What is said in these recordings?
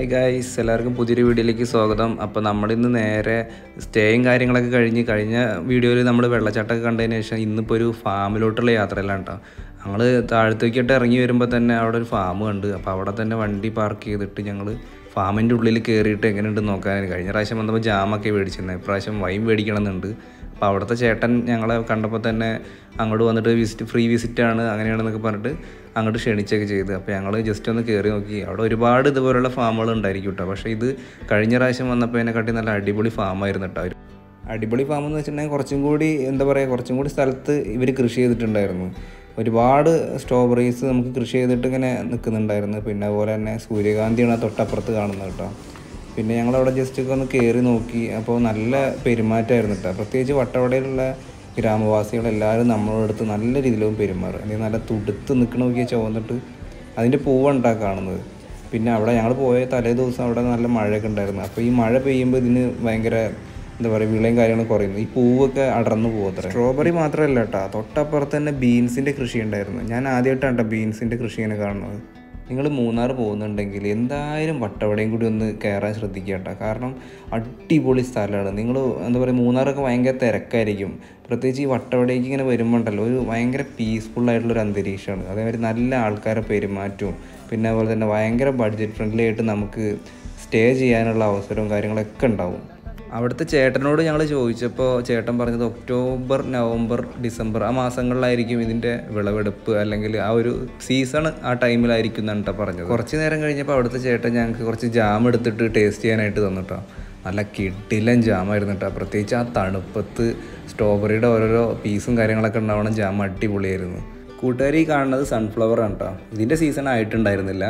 Hi guys എല്ലാവർക്കും പുതിയൊരു വീഡിയോയിലേക്ക് സ്വാഗതം അപ്പോൾ നമ്മളിന്ന് നേരെ സ്റ്റേയും കാര്യങ്ങളൊക്കെ കഴിഞ്ഞ് കഴിഞ്ഞ വീഡിയോയിൽ നമ്മൾ വെള്ളച്ചാട്ടമൊക്കെ കണ്ടതിന് ശേഷം ഇന്നിപ്പോൾ ഒരു ഫാമിലോട്ടുള്ള യാത്രയിലാണ് കേട്ടോ ഞങ്ങൾ താഴത്തേക്കിട്ട് ഇറങ്ങി വരുമ്പോൾ തന്നെ അവിടെ ഒരു ഫാം കണ്ട് അപ്പോൾ അവിടെ തന്നെ വണ്ടി പാർക്ക് ചെയ്തിട്ട് ഞങ്ങൾ ഫാമിൻ്റെ ഉള്ളിൽ കയറിയിട്ട് എങ്ങനെയുണ്ട് നോക്കാൻ കഴിഞ്ഞ പ്രാവശ്യം വന്നപ്പോൾ ജാമൊക്കെ മേടിച്ചിരുന്നത് ഇപ്രാവശ്യം വൈൻ മേടിക്കണമെന്നുണ്ട് അപ്പോൾ അവിടുത്തെ ചേട്ടൻ ഞങ്ങളെ കണ്ടപ്പോൾ തന്നെ അങ്ങോട്ട് വന്നിട്ട് വിസിറ്റ് ഫ്രീ വിസിറ്റാണ് അങ്ങനെയാണെന്നൊക്കെ പറഞ്ഞിട്ട് അങ്ങോട്ട് ക്ഷണിച്ചൊക്കെ ചെയ്ത് അപ്പോൾ ഞങ്ങൾ ജസ്റ്റ് ഒന്ന് കയറി നോക്കി അവിടെ ഒരുപാട് ഇതുപോലുള്ള ഫാമുകൾ ഉണ്ടായിരിക്കും കേട്ടോ പക്ഷേ ഇത് കഴിഞ്ഞ പ്രാവശ്യം വന്നപ്പോൾ അതിനെക്കാട്ടി നല്ല അടിപൊളി ഫാമായിരുന്നു കേട്ടോ ഒരു അടിപൊളി ഫാം എന്ന് വെച്ചിട്ടുണ്ടെങ്കിൽ കുറച്ചും കൂടി എന്താ പറയുക കുറച്ചും കൂടി സ്ഥലത്ത് ഇവർ കൃഷി ചെയ്തിട്ടുണ്ടായിരുന്നു ഒരുപാട് സ്ട്രോബെറീസ് നമുക്ക് കൃഷി ചെയ്തിട്ട് ഇങ്ങനെ നിൽക്കുന്നുണ്ടായിരുന്നു പിന്നെ അതുപോലെ തന്നെ സൂര്യകാന്തിയാണ് ആ തൊട്ടപ്പുറത്ത് കാണുന്നത് കേട്ടോ പിന്നെ ഞങ്ങളവിടെ ജസ്റ്റ് ഒക്കെ ഒന്ന് കയറി നോക്കി അപ്പോൾ നല്ല പെരുമാറ്റമായിരുന്നു കേട്ടോ പ്രത്യേകിച്ച് വട്ടവടയിലുള്ള ഗ്രാമവാസികളെല്ലാവരും നമ്മളോട് അടുത്ത് നല്ല രീതിയിലും പെരുമാറും അല്ലെങ്കിൽ നല്ല തുടുത്ത് നിൽക്കണ നോക്കിയാൽ ചുവന്നിട്ട് അതിൻ്റെ പൂവുണ്ടാ കാണുന്നത് പിന്നെ അവിടെ ഞങ്ങൾ പോയ തലേ ദിവസം അവിടെ നല്ല മഴയൊക്കെ ഉണ്ടായിരുന്നു അപ്പോൾ ഈ മഴ പെയ്യുമ്പോൾ ഇതിന് ഭയങ്കര എന്താ പറയുക വിളയും കാര്യങ്ങളും കുറയുന്നു ഈ പൂവൊക്കെ അടർന്നു പോകത്ര സ്ട്രോബെറി മാത്രമല്ല കേട്ടോ തൊട്ടപ്പുറത്ത് തന്നെ ബീൻസിൻ്റെ കൃഷി ഉണ്ടായിരുന്നു ഞാൻ ആദ്യമായിട്ടാണ് കേട്ടോ ബീൻസിൻ്റെ കൃഷി ഇങ്ങനെ കാണുന്നത് നിങ്ങൾ മൂന്നാർ പോകുന്നുണ്ടെങ്കിൽ എന്തായാലും വട്ടവടയും കൂടി ഒന്ന് കയറാൻ ശ്രദ്ധിക്കുക കേട്ടോ കാരണം അടിപൊളി സ്ഥലമാണ് നിങ്ങൾ എന്താ പറയുക മൂന്നാറൊക്കെ ഭയങ്കര തിരക്കായിരിക്കും പ്രത്യേകിച്ച് ഈ വട്ടവടയ്ക്ക് ഇങ്ങനെ വരുമ്പോണ്ടല്ലോ ഒരു ഭയങ്കര പീസ്ഫുൾ ആയിട്ടുള്ളൊരു അന്തരീക്ഷമാണ് അതേമാതിരി നല്ല ആൾക്കാരെ പെരുമാറ്റവും പിന്നെ അതുപോലെ തന്നെ ഭയങ്കര ബഡ്ജറ്റ് ഫ്രണ്ട്ലി ആയിട്ട് നമുക്ക് സ്റ്റേ ചെയ്യാനുള്ള അവസരവും കാര്യങ്ങളൊക്കെ ഉണ്ടാവും അവിടുത്തെ ചേട്ടനോട് ഞങ്ങൾ ചോദിച്ചപ്പോൾ ചേട്ടൻ പറഞ്ഞത് ഒക്ടോബർ നവംബർ ഡിസംബർ ആ മാസങ്ങളിലായിരിക്കും ഇതിൻ്റെ വിളവെടുപ്പ് അല്ലെങ്കിൽ ആ ഒരു സീസൺ ആ ടൈമിലായിരിക്കും എന്നാണ് കേട്ടോ പറഞ്ഞത് കുറച്ച് നേരം കഴിഞ്ഞപ്പോൾ അവിടുത്തെ ചേട്ടൻ ഞങ്ങൾക്ക് കുറച്ച് ജാം എടുത്തിട്ട് ടേസ്റ്റ് ചെയ്യാനായിട്ട് തന്നിട്ടോ നല്ല കിടിലൻ ജാമായിരുന്നു കേട്ടോ പ്രത്യേകിച്ച് ആ തണുപ്പത്ത് സ്ട്രോബെറിയുടെ ഓരോരോ പീസും കാര്യങ്ങളൊക്കെ ഉണ്ടാവണം ജാം അടിപൊളിയായിരുന്നു കൂട്ടുകാർ ഈ കാണുന്നത് സൺഫ്ലവർ ആണ് കേട്ടോ ഇതിൻ്റെ സീസൺ ആയിട്ടുണ്ടായിരുന്നില്ല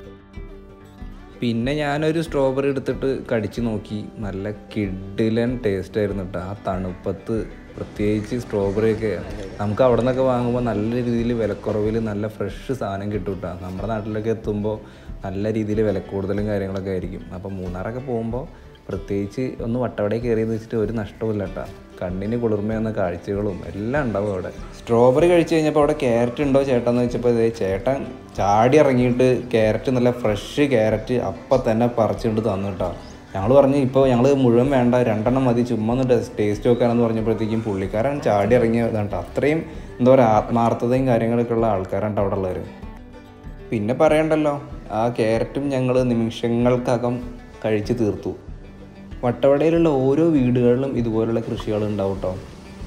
പിന്നെ ഞാനൊരു സ്ട്രോബെറി എടുത്തിട്ട് കടിച്ചു നോക്കി നല്ല കിഡിലൻ ടേസ്റ്റ് ആയിരുന്നു കേട്ടോ ആ തണുപ്പത്ത് പ്രത്യേകിച്ച് സ്ട്രോബെറി ഒക്കെ നമുക്ക് അവിടെ നിന്നൊക്കെ വാങ്ങുമ്പോൾ നല്ല രീതിയിൽ വിലക്കുറവിൽ നല്ല ഫ്രഷ് സാധനം കിട്ടും കേട്ടോ നമ്മുടെ നാട്ടിലൊക്കെ എത്തുമ്പോൾ നല്ല രീതിയിൽ വില കൂടുതലും കാര്യങ്ങളൊക്കെ ആയിരിക്കും അപ്പോൾ മൂന്നാറൊക്കെ പോകുമ്പോൾ പ്രത്യേകിച്ച് ഒന്ന് വട്ടവടയിൽ കയറിയെന്ന് വെച്ചിട്ട് ഒരു നഷ്ടവുമില്ല കേട്ടോ കണ്ണിന് കുളിർമയെന്ന കാഴ്ചകളും എല്ലാം ഉണ്ടാവും അവിടെ സ്ട്രോബെറി കഴിച്ച് കഴിഞ്ഞപ്പോൾ അവിടെ ക്യാരറ്റ് ഉണ്ടോ ചേട്ടാന്ന് വെച്ചപ്പോൾ ഇതേ ചേട്ടൻ ചാടി ഇറങ്ങിയിട്ട് ക്യാരറ്റ് നല്ല ഫ്രഷ് ക്യാരറ്റ് അപ്പം തന്നെ പറിച്ചുകൊണ്ട് തന്നു കേട്ടോ ഞങ്ങൾ പറഞ്ഞു ഇപ്പോൾ ഞങ്ങൾ മുഴുവൻ വേണ്ട രണ്ടെണ്ണം മതി ചുമ്മാ ഒന്ന് ടേസ്റ്റ് നോക്കാനെന്ന് പറഞ്ഞപ്പോഴത്തേക്കും പുള്ളിക്കാരൻ ചാടി ഇറങ്ങിയതാണ് കേട്ടോ അത്രയും എന്താ പറയുക ആത്മാർത്ഥതയും കാര്യങ്ങളൊക്കെ ഉള്ള ആൾക്കാരാണ് അവിടെ ഉള്ളവർ പിന്നെ പറയണ്ടല്ലോ ആ ക്യാരറ്റും ഞങ്ങൾ നിമിഷങ്ങൾക്കകം കഴിച്ച് തീർത്തു വട്ടവടയിലുള്ള ഓരോ വീടുകളിലും ഇതുപോലുള്ള കൃഷികൾ ഉണ്ടാവും കേട്ടോ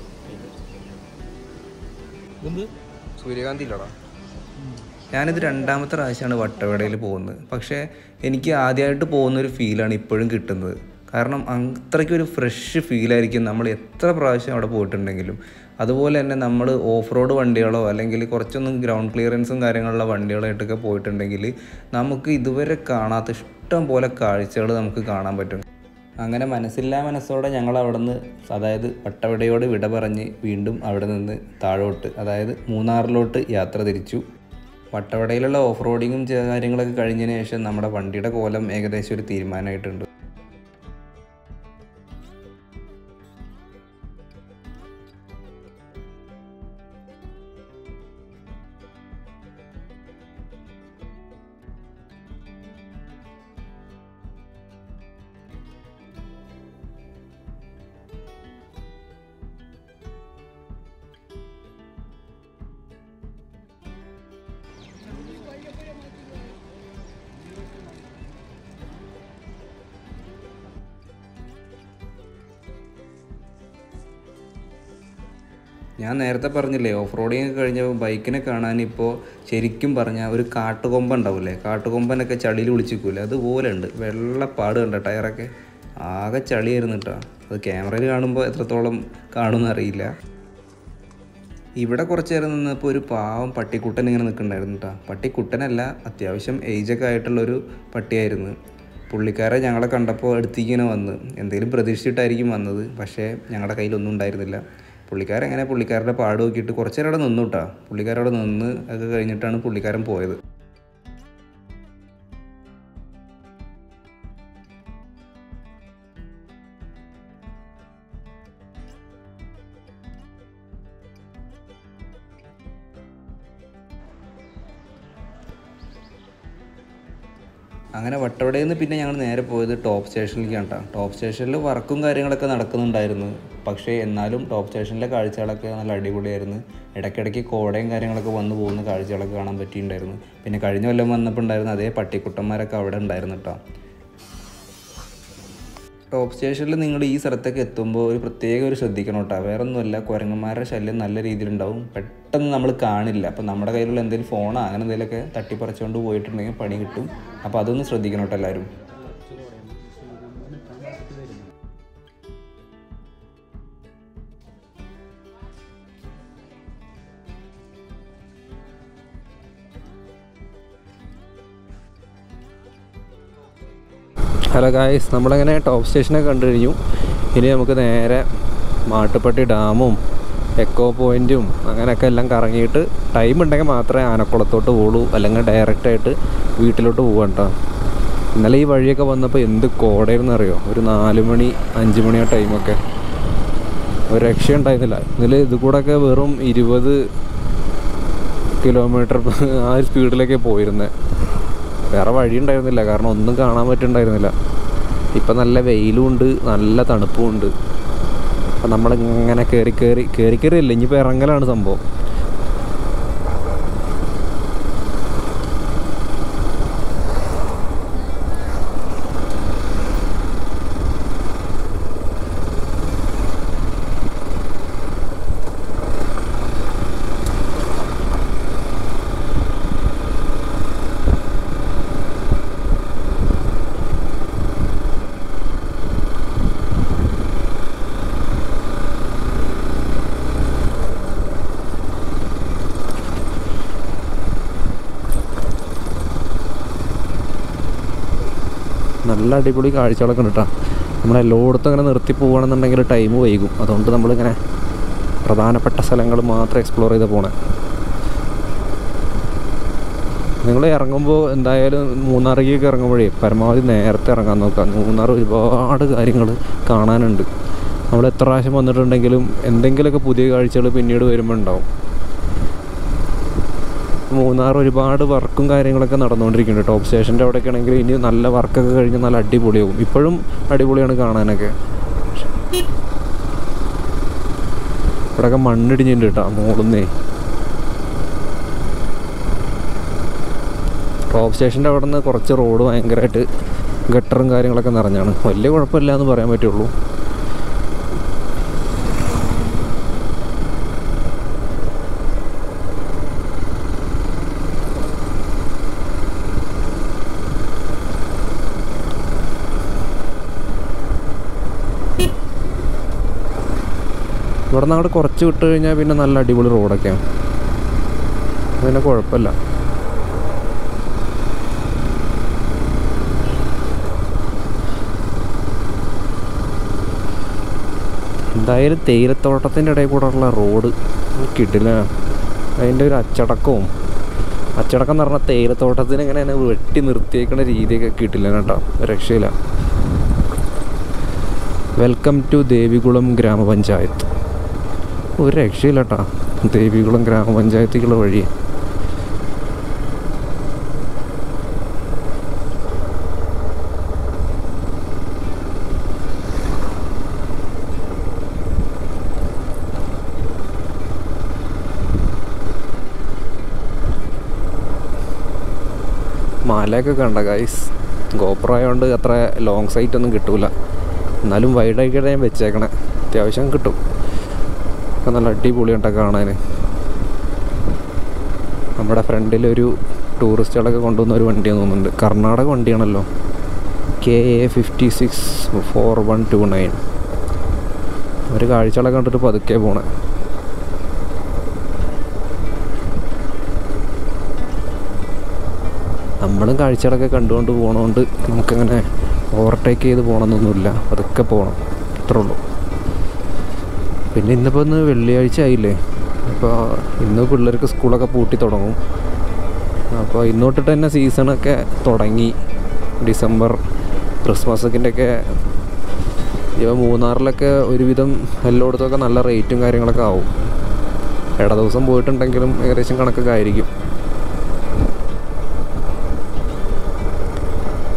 സൂര്യകാന്തി ഇല്ലടാ ഞാനിത് രണ്ടാമത്തെ പ്രാവശ്യമാണ് വട്ടവടയിൽ പോകുന്നത് പക്ഷേ എനിക്ക് ആദ്യമായിട്ട് പോകുന്നൊരു ഫീലാണ് ഇപ്പോഴും കിട്ടുന്നത് കാരണം അത്രയ്ക്ക് ഒരു ഫ്രഷ് ഫീലായിരിക്കും നമ്മൾ എത്ര പ്രാവശ്യം അവിടെ പോയിട്ടുണ്ടെങ്കിലും അതുപോലെ തന്നെ നമ്മൾ ഓഫ് റോഡ് വണ്ടികളോ അല്ലെങ്കിൽ കുറച്ചൊന്നും ഗ്രൗണ്ട് ക്ലിയറൻസും കാര്യങ്ങളുള്ള വണ്ടികളായിട്ടൊക്കെ പോയിട്ടുണ്ടെങ്കിൽ നമുക്ക് ഇതുവരെ കാണാത്ത ഇഷ്ടം പോലെ കാഴ്ചകൾ നമുക്ക് കാണാൻ പറ്റും അങ്ങനെ മനസ്സില്ലാ മനസ്സോടെ ഞങ്ങൾ അവിടെ നിന്ന് അതായത് വട്ടവടയോട് വിട പറഞ്ഞ് വീണ്ടും അവിടെ നിന്ന് താഴോട്ട് അതായത് മൂന്നാറിലോട്ട് യാത്ര തിരിച്ചു വട്ടവടയിലുള്ള ഓഫ് റോഡിങ്ങും കാര്യങ്ങളൊക്കെ കഴിഞ്ഞതിന് ശേഷം നമ്മുടെ വണ്ടിയുടെ കോലം ഏകദേശം ഒരു തീരുമാനമായിട്ടുണ്ട് ഞാൻ നേരത്തെ പറഞ്ഞില്ലേ ഓഫ് റോഡിങ് ഒക്കെ കഴിഞ്ഞപ്പോൾ ബൈക്കിനെ കാണാൻ ഇപ്പോൾ ശരിക്കും പറഞ്ഞാൽ ഒരു കാട്ടുകൊമ്പ ഉണ്ടാവില്ലേ കാട്ടുകൊമ്പനൊക്കെ ചളിയിൽ വിളിച്ചിക്കൂലേ അതുപോലെ ഉണ്ട് വെള്ളപ്പാട് കണ്ട ടയറൊക്കെ ആകെ ചളിയായിരുന്നു കേട്ടോ അത് ക്യാമറയിൽ കാണുമ്പോൾ എത്രത്തോളം കാണുമെന്ന് അറിയില്ല ഇവിടെ കുറച്ച് നേരം നിന്നപ്പോൾ ഒരു പാവം പട്ടിക്കുട്ടൻ ഇങ്ങനെ നിൽക്കുന്നുണ്ടായിരുന്നു കേട്ടോ പട്ടിക്കുട്ടനല്ല അത്യാവശ്യം ഏജൊക്കെ ആയിട്ടുള്ളൊരു പട്ടിയായിരുന്നു പുള്ളിക്കാരെ ഞങ്ങളെ കണ്ടപ്പോൾ അടുത്തേക്കിങ്ങനെ വന്ന് എന്തെങ്കിലും പ്രതീക്ഷിച്ചിട്ടായിരിക്കും വന്നത് പക്ഷേ ഞങ്ങളുടെ കയ്യിലൊന്നും ഉണ്ടായിരുന്നില്ല പുള്ളിക്കാരെങ്ങനെ പുള്ളിക്കാരുടെ പാട് നോക്കിയിട്ട് കുറച്ച് നേരം അവിടെ നിന്നു കേട്ടോ പുള്ളിക്കാരവിടെ നിന്ന് ഒക്കെ കഴിഞ്ഞിട്ടാണ് പുള്ളിക്കാരൻ പോയത് അങ്ങനെ വട്ടവടയിൽ നിന്ന് പിന്നെ ഞങ്ങൾ നേരെ പോയത് ടോപ്പ് സ്റ്റേഷനിലേക്കാണ് കേട്ടോ ടോപ്പ് സ്റ്റേഷനിൽ വർക്കും കാര്യങ്ങളൊക്കെ നടക്കുന്നുണ്ടായിരുന്നു പക്ഷേ എന്നാലും ടോപ്പ് സ്റ്റേഷനിലെ കാഴ്ചകളൊക്കെ നല്ല അടിപൊളിയായിരുന്നു ഇടയ്ക്കിടയ്ക്ക് കോടയും കാര്യങ്ങളൊക്കെ വന്നു പോകുന്ന കാഴ്ചകളൊക്കെ കാണാൻ പറ്റിയിട്ടുണ്ടായിരുന്നു പിന്നെ കഴിഞ്ഞ കൊല്ലം വന്നപ്പോൾ ഉണ്ടായിരുന്ന അതേ പട്ടിക്കുട്ടന്മാരൊക്കെ അവിടെ ഉണ്ടായിരുന്നു കേട്ടോ ടോപ്പ് സ്റ്റേഷനിൽ നിങ്ങൾ ഈ സ്ഥലത്തൊക്കെ എത്തുമ്പോൾ ഒരു പ്രത്യേക ഒരു ശ്രദ്ധിക്കണം കേട്ടോ വേറെ ഒന്നുമല്ല കുരങ്ങന്മാരുടെ ശല്യം നല്ല രീതിയിലുണ്ടാവും പെട്ടെന്ന് നമ്മൾ കാണില്ല അപ്പോൾ നമ്മുടെ കയ്യിലുള്ള എന്തെങ്കിലും ഫോണോ അങ്ങനെ എന്തെങ്കിലുമൊക്കെ തട്ടിപ്പറിച്ചുകൊണ്ട് പോയിട്ടുണ്ടെങ്കിൽ പണി കിട്ടും അപ്പോൾ അതൊന്ന് ശ്രദ്ധിക്കണം കേട്ടോ എല്ലാവരും ഹലോ ഗായ്സ് നമ്മളങ്ങനെ ടോപ്പ് സ്റ്റേഷനൊക്കെ കണ്ടു കഴിഞ്ഞു ഇനി നമുക്ക് നേരെ മാട്ടുപ്പെട്ടി ഡാമും എക്കോ പോയിൻറ്റും അങ്ങനെയൊക്കെ എല്ലാം കറങ്ങിയിട്ട് ടൈം ഉണ്ടെങ്കിൽ മാത്രമേ ആനക്കുളത്തോട്ട് പോകുള്ളൂ അല്ലെങ്കിൽ ഡയറക്റ്റായിട്ട് വീട്ടിലോട്ട് പോകാം കേട്ടോ ഇന്നലെ ഈ വഴിയൊക്കെ വന്നപ്പോൾ എന്ത് കോടയെന്ന് അറിയോ ഒരു നാല് മണി അഞ്ച് മണി ആ ടൈമൊക്കെ ഒരു രക്ഷയുണ്ടായിരുന്നില്ല ഇതിൽ ഇത് കൂടെയൊക്കെ വെറും ഇരുപത് കിലോമീറ്റർ ആ ഒരു സ്പീഡിലൊക്കെ പോയിരുന്നത് വേറെ വഴി ഉണ്ടായിരുന്നില്ല കാരണം ഒന്നും കാണാൻ പറ്റുന്നുണ്ടായിരുന്നില്ല ഇപ്പം നല്ല വെയിലും ഉണ്ട് നല്ല തണുപ്പും ഉണ്ട് അപ്പം നമ്മളിങ്ങനെ കയറി കയറി കയറി കയറി അല്ല ഇനിയിപ്പോൾ ഇറങ്ങലാണ് സംഭവം നല്ല അടിപൊളി കാഴ്ചകളൊക്കെ ഉണ്ട് കേട്ടോ നമ്മളെല്ലായിടത്തും അങ്ങനെ നിർത്തി പോവുകയാണെന്നുണ്ടെങ്കിൽ ടൈം വൈകും അതുകൊണ്ട് നമ്മളിങ്ങനെ പ്രധാനപ്പെട്ട സ്ഥലങ്ങൾ മാത്രം എക്സ്പ്ലോർ ചെയ്ത് പോണേ നിങ്ങൾ ഇറങ്ങുമ്പോൾ എന്തായാലും മൂന്നാറിലേക്ക് ഇറങ്ങുമ്പോഴേ പരമാവധി നേരത്തെ ഇറങ്ങാൻ നോക്കുക മൂന്നാർ ഒരുപാട് കാര്യങ്ങൾ കാണാനുണ്ട് നമ്മൾ എത്ര പ്രാവശ്യം വന്നിട്ടുണ്ടെങ്കിലും എന്തെങ്കിലുമൊക്കെ പുതിയ കാഴ്ചകൾ പിന്നീട് വരുമ്പോൾ ഉണ്ടാവും മൂന്നാർ ഒരുപാട് വർക്കും കാര്യങ്ങളൊക്കെ നടന്നുകൊണ്ടിരിക്കുന്നുണ്ട് ടോപ്പ് സ്റ്റേഷൻ്റെ അവിടെയൊക്കെ ആണെങ്കിൽ ഇനി നല്ല വർക്കൊക്കെ കഴിഞ്ഞ് നല്ല അടിപൊളിയാവും ഇപ്പോഴും അടിപൊളിയാണ് കാണാനൊക്കെ ഇവിടെയൊക്കെ മണ്ണിടിഞ്ഞിട്ടുണ്ട് കേട്ടോ മുകളിന്നേ ടോപ്പ് സ്റ്റേഷൻ്റെ അവിടെ നിന്ന് കുറച്ച് റോഡ് ഭയങ്കരമായിട്ട് ഗട്ടറും കാര്യങ്ങളൊക്കെ നിറഞ്ഞാണ് വലിയ കുഴപ്പമില്ല എന്ന് പറയാൻ പറ്റുള്ളൂ ഇവിടെ നിന്ന് അങ്ങോട്ട് കുറച്ച് വിട്ട് കഴിഞ്ഞാൽ പിന്നെ നല്ല അടിപൊളി റോഡൊക്കെയാണ് പിന്നെ കുഴപ്പമില്ല എന്തായാലും തേയിലത്തോട്ടത്തിൻ്റെ ഇടയിൽ കൂടെ ഉള്ള റോഡ് കിട്ടില്ല അതിൻ്റെ ഒരു അച്ചടക്കവും അച്ചടക്കം എന്ന് പറഞ്ഞാൽ തേയിലത്തോട്ടത്തിന് ഇങ്ങനെ വെട്ടി നിർത്തിയേക്കുന്ന രീതിയൊക്കെ കിട്ടില്ല കേട്ടോ രക്ഷയില്ല വെൽക്കം ടു ദേവികുളം ഗ്രാമപഞ്ചായത്ത് ഒരു രക്ഷയില്ല കേട്ടോ ദേവികുളം ഗ്രാമപഞ്ചായത്തേക്കുള്ള വഴി മലയൊക്കെ കണ്ട ഗൈസ് ഗോപ്രോ ആയതുകൊണ്ട് അത്ര ലോങ് സൈറ്റ് ഒന്നും കിട്ടൂല എന്നാലും വൈഡായിട്ടാണ് ഞാൻ വെച്ചേക്കണേ അത്യാവശ്യം കിട്ടും ഒക്കെ നല്ല അടിപൊളിയുണ്ടാ കാണാൻ നമ്മുടെ ഫ്രണ്ടിലൊരു ടൂറിസ്റ്റുകളൊക്കെ കൊണ്ടുവന്ന ഒരു വണ്ടിയാന്ന് തോന്നുന്നുണ്ട് കർണാടക വണ്ടിയാണല്ലോ K A fifty six four one two nine ഒരു കാഴ്ചകളൊക്കെ കണ്ടിട്ട് പതുക്കെ പോണേ നമ്മളും കാഴ്ചകളൊക്കെ കണ്ടുകൊണ്ട് പോകണോണ്ട് നമുക്കങ്ങനെ ഓവർടേക്ക് ചെയ്ത് പോകണമെന്നൊന്നുമില്ല അതൊക്കെ പോകണം അത്രേ ഉള്ളൂ പിന്നെ ഇന്നിപ്പോൾ ഇന്ന് വെള്ളിയാഴ്ച ആയില്ലേ അപ്പോൾ ഇന്ന് പിള്ളേർക്ക് സ്കൂളൊക്കെ പൂട്ടി തുടങ്ങും അപ്പോൾ ഇന്ന് തൊട്ടിട്ട് തന്നെ സീസണൊക്കെ തുടങ്ങി ഡിസംബർ ക്രിസ്മസൊക്കെ ഒക്കെ ഇപ്പോൾ മൂന്നാറിലൊക്കെ ഒരുവിധം എല്ലായിടത്തുമൊക്കെ നല്ല റേറ്റും കാര്യങ്ങളൊക്കെ ആവും ഇട ദിവസം പോയിട്ടുണ്ടെങ്കിലും ഏകദേശം കണക്കൊക്കെ ആയിരിക്കും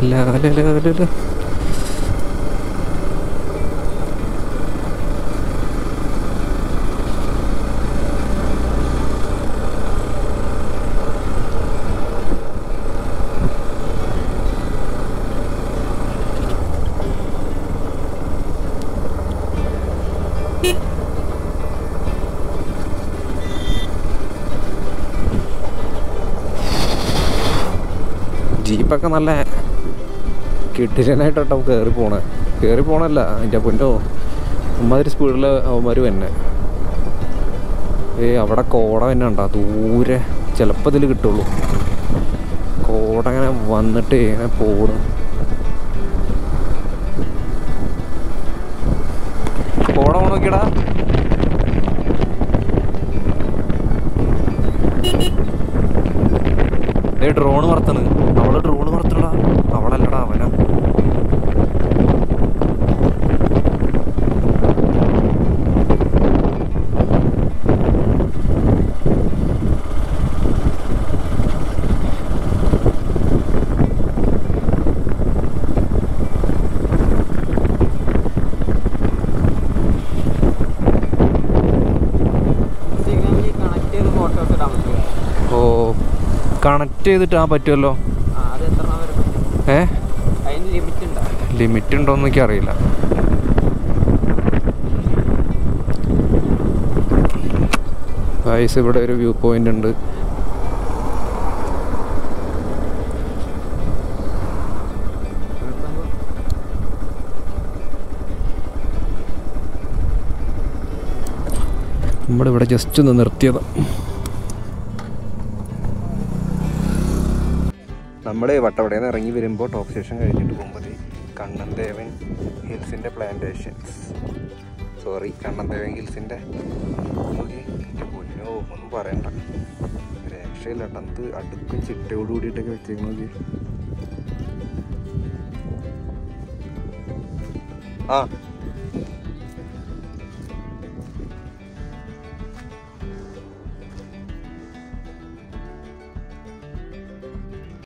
ലാ ലാ ലാ ലാ ലാ. ജീപ്പൊക്കെ നല്ല കിട്ടിരനായിട്ടോ കയറി പോണേ കയറി പോണല്ല അതിൻ്റെ പൊന്നോ അമ്മാതിരി സ്പീഡിൽ അവന്മാർ തന്നെ ഏ അവിടെ കോട തന്നെ ഉണ്ടാ ദൂരെ ചിലപ്പോൾ ഇതിൽ കിട്ടുള്ളൂ കോട അങ്ങനെ വന്നിട്ട് ഇങ്ങനെ പോടും കോട നോക്കിയടാ ഏ ഡ്രോണ് പറത്തണ് അവള് ഡ്രോണ് പറത്തണടാ അവളല്ലടാ അവനാ ഇൻസ്റ്റാഗ്രാമിൽ കണക്ട് ചെയ്ത് ഫോട്ടോസ് ഇടാൻ പറ്റുക ഓ കണക്ട് ചെയ്തിട്ട് ആ പറ്റുമല്ലോ ആ അത് എത്ര എണ്ണം വരെ പറ്റും ഏ അതിന് ലിമിറ്റ് ഉണ്ടോ ലിമിറ്റ് ഉണ്ടോന്ന് എനിക്ക് അറിയില്ല ഗൈസ് ഇവിടെ ഒരു വ്യൂ പോയിന്റ് ഉണ്ട് നമ്മളിവിടെ ജസ്റ്റ് ഒന്ന് നിർത്തിയത് നമ്മൾ വട്ടവടയിൽ നിന്ന് ഇറങ്ങി വരുമ്പോൾ ടോപ്പ് സ്റ്റേഷൻ കഴിഞ്ഞിട്ട് പോകുമ്പോൾ കണ്ണൻദേവൻ ഹിൽസിൻ്റെ പ്ലാന്റേഷൻസ് സോറി കണ്ണൻദേവൻ ഹിൽസിൻ്റെ നോക്കി എൻ്റെ പൊന്നോ ഒന്നും പറയണ്ട രക്ഷയില്ല കേട്ടോ എന്ത് അടുക്കും ചിട്ടയോട് കൂടിയിട്ടൊക്കെ വെച്ചേക്ക് നോക്കി ആ